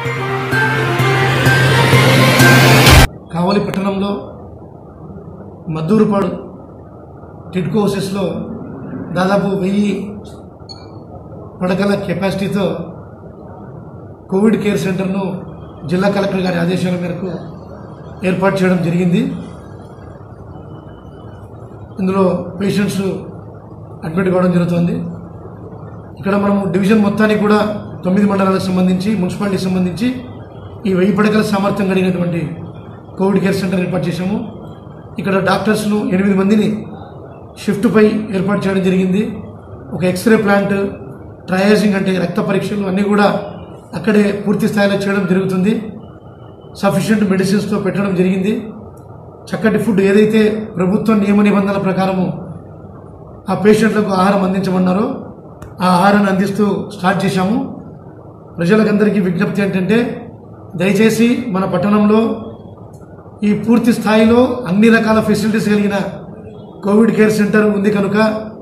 కావలి పట్టణంలో మద్దూరుపాడు టిడ్కో హౌసెస్లో దాదాపు వెయ్యి పడకల కెపాసిటీతో కోవిడ్ కేర్ సెంటర్ను జిల్లా కలెక్టర్ గారి ఆదేశాల మేరకు ఏర్పాటు చేయడం జరిగింది ఇందులో పేషెంట్స్ అడ్మిట్ కావడం జరుగుతోంది ఇక్కడ మనము డివిజన్ మొత్తానికి కూడా తొమ్మిది మండలాలకు సంబంధించి మున్సిపాలిటీకి సంబంధించి ఈ వెయ్యి పడకల సామర్థ్యం కలిగినటువంటి కోవిడ్ కేర్ సెంటర్ ఏర్పాటు చేశాము ఇక్కడ డాక్టర్స్ను ఎనిమిది మందిని షిఫ్ట్ పై ఏర్పాటు చేయడం జరిగింది ఒక ఎక్స్రే ప్లాంట్ ట్రయాజింగ్ అంటే రక్త పరీక్షలు అన్నీ కూడా అక్కడే పూర్తి స్థాయిలో చేయడం జరుగుతుంది సఫిషియెంట్ మెడిసిన్స్తో పెట్టడం జరిగింది చక్కటి ఫుడ్ ఏదైతే ప్రభుత్వం నియమ నిబంధనల ప్రకారము ఆ పేషెంట్లకు ఆహారం అందించమన్నారో ఆ ఆహారాన్ని అందిస్తూ స్టార్ట్ చేశాము ప్రజలకందరికీ విజ్ఞప్తి ఏంటంటే దయచేసి మన పట్టణంలో ఈ పూర్తి స్థాయిలో అన్ని రకాల ఫెసిలిటీస్ కలిగిన కోవిడ్ కేర్ సెంటర్ ఉంది కనుక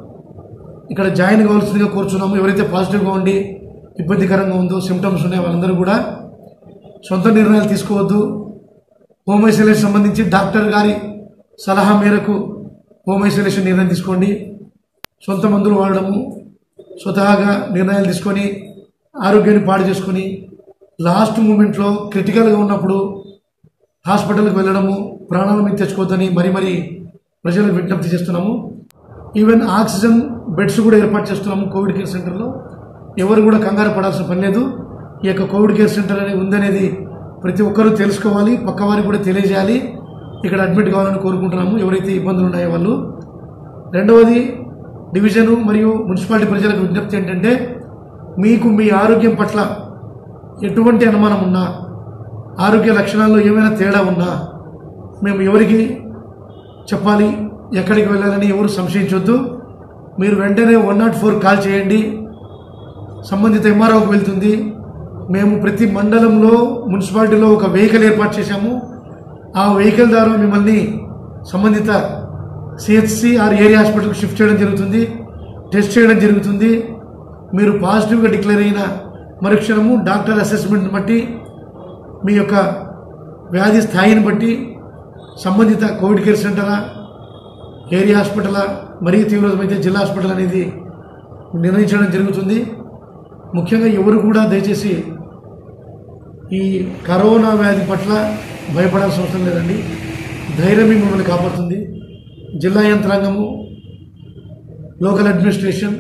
ఇక్కడ జాయిన్ కావాల్సిందిగా కోరుచున్నాము ఎవరైతే పాజిటివ్గా ఉండి ఇబ్బందికరంగా ఉందో సిమ్టమ్స్ ఉన్నాయో వాళ్ళందరూ కూడా సొంత నిర్ణయాలు తీసుకోవద్దు హోమ్ ఐసోలేషన్ సంబంధించి డాక్టర్ గారి సలహా మేరకు హోమ్ ఐసోలేషన్ నిర్ణయం తీసుకోండి సొంత మందులు వాడడము స్వతహాగా నిర్ణయాలు తీసుకొని ఆరోగ్యాన్ని పాడు చేసుకొని లాస్ట్ మూమెంట్లో క్రిటికల్గా ఉన్నప్పుడు హాస్పిటల్కి వెళ్ళడము ప్రాణాల మీద తెచ్చుకోవద్దని మరీ మరీ ప్రజలకు విజ్ఞప్తి చేస్తున్నాము ఈవెన్ ఆక్సిజన్ బెడ్స్ కూడా ఏర్పాటు చేస్తున్నాము కోవిడ్ కేర్ సెంటర్లో ఎవరు కూడా కంగారు పడాల్సిన పని లేదు ఈ యొక్క కోవిడ్ కేర్ సెంటర్ అనేది ఉందనేది ప్రతి ఒక్కరూ తెలుసుకోవాలి పక్క వారికి కూడా తెలియజేయాలి ఇక్కడ అడ్మిట్ కావాలని కోరుకుంటున్నాము ఎవరైతే ఇబ్బందులు ఉన్నాయో వాళ్ళు రెండవది డివిజను మరియు మున్సిపాలిటీ ప్రజలకు విజ్ఞప్తి ఏంటంటే మీకు మీ ఆరోగ్యం పట్ల ఎటువంటి అనుమానం ఉన్నా ఆరోగ్య లక్షణాల్లో ఏమైనా తేడా ఉన్నా మేము ఎవరికి చెప్పాలి ఎక్కడికి వెళ్ళాలని ఎవరు సంశయించవద్దు మీరు వెంటనే వన్ నాట్ ఫోర్ కాల్ చేయండి సంబంధిత ఎంఆర్ఓకి వెళ్తుంది మేము ప్రతి మండలంలో మున్సిపాలిటీలో ఒక వెహికల్ ఏర్పాటు చేశాము ఆ వెహికల్ ద్వారా మిమ్మల్ని సంబంధిత సిహెచ్సి ఆర్ ఏరియా హాస్పిటల్కి షిఫ్ట్ చేయడం జరుగుతుంది టెస్ట్ చేయడం జరుగుతుంది మీరు పాజిటివ్గా డిక్లేర్ అయిన మరుక్షణము డాక్టర్ అసెస్మెంట్ని బట్టి మీ యొక్క వ్యాధి స్థాయిని బట్టి సంబంధిత కోవిడ్ కేర్ సెంటరా ఏరియా హాస్పిటలా మరీ తీవ్రమైతే జిల్లా హాస్పిటల్ అనేది నిర్ణయించడం జరుగుతుంది ముఖ్యంగా ఎవరు కూడా దయచేసి ఈ కరోనా వ్యాధి పట్ల భయపడాల్సిన అవసరం లేదండి ధైర్యమే మిమ్మల్ని కాపాడుతుంది జిల్లా యంత్రాంగము లోకల్ అడ్మినిస్ట్రేషన్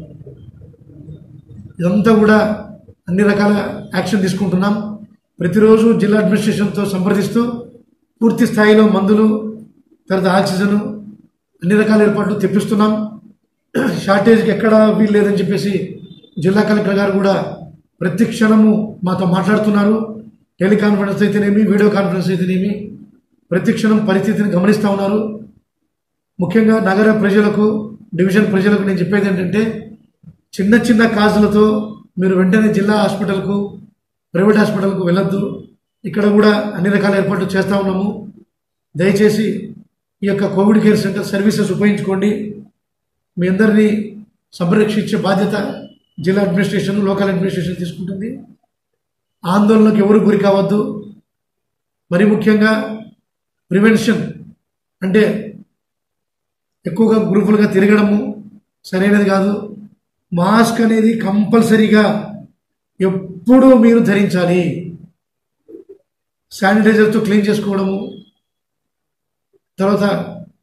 ఇదంతా కూడా అన్ని రకాల యాక్షన్ తీసుకుంటున్నాం ప్రతిరోజు జిల్లా అడ్మినిస్ట్రేషన్తో సంప్రదిస్తూ పూర్తి స్థాయిలో మందులు తర్వాత ఆక్సిజన్ అన్ని రకాల ఏర్పాట్లు తెప్పిస్తున్నాం షార్టేజ్కి ఎక్కడ వీలు లేదని చెప్పేసి జిల్లా కలెక్టర్ గారు కూడా ప్రతి క్షణము మాతో మాట్లాడుతున్నారు టెలికాన్ఫరెన్స్ అయితేనేమి వీడియో కాన్ఫరెన్స్ అయితేనేమి ప్రతి క్షణం పరిస్థితిని గమనిస్తూ ఉన్నారు ముఖ్యంగా నగర ప్రజలకు డివిజన్ ప్రజలకు నేను చెప్పేది ఏంటంటే చిన్న చిన్న కాజులతో మీరు వెంటనే జిల్లా హాస్పిటల్కు ప్రైవేట్ హాస్పిటల్కు వెళ్ళొద్దు ఇక్కడ కూడా అన్ని రకాల ఏర్పాట్లు చేస్తూ ఉన్నాము దయచేసి ఈ యొక్క కోవిడ్ కేర్ సెంటర్ సర్వీసెస్ ఉపయోగించుకోండి మీ అందరినీ సంరక్షించే బాధ్యత జిల్లా అడ్మినిస్ట్రేషన్ లోకల్ అడ్మినిస్ట్రేషన్ తీసుకుంటుంది ఆందోళనకు ఎవరు గురి కావద్దు మరి ముఖ్యంగా ప్రివెన్షన్ అంటే ఎక్కువగా గ్రూపులుగా తిరగడము సరైనది కాదు మాస్క్ అనేది కంపల్సరీగా ఎప్పుడూ మీరు ధరించాలి శానిటైజర్తో క్లీన్ చేసుకోవడము తర్వాత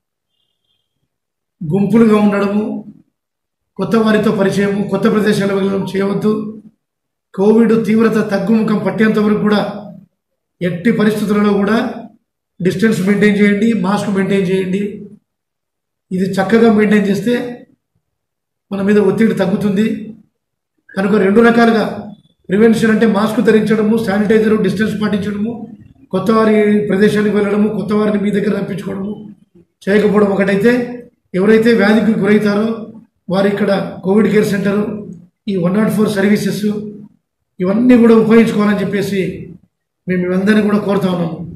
గుంపులుగా ఉండడము కొత్త వారితో పరిచయము కొత్త ప్రదేశాలకు వెళ్ళడం చేయవద్దు కోవిడ్ తీవ్రత తగ్గుముఖం పట్టేంత వరకు కూడా ఎట్టి పరిస్థితులలో కూడా డిస్టెన్స్ మెయింటైన్ చేయండి మాస్క్ మెయింటైన్ చేయండి ఇది చక్కగా మెయింటైన్ చేస్తే మన మీద ఒత్తిడి తగ్గుతుంది కనుక రెండు రకాలుగా ప్రివెన్షన్ అంటే మాస్క్ ధరించడము శానిటైజర్ డిస్టెన్స్ పాటించడము కొత్త వారి ప్రదేశానికి వెళ్ళడము కొత్త వారిని మీ దగ్గర రప్పించుకోవడము చేయకపోవడం ఒకటైతే ఎవరైతే వ్యాధికి గురవుతారో వారు ఇక్కడ కోవిడ్ కేర్ సెంటర్ ఈ వన్ నాట్ ఫోర్ సర్వీసెస్ ఇవన్నీ కూడా ఉపయోగించుకోవాలని చెప్పేసి మేము ఇవందరినీ కూడా కోరుతా ఉన్నాము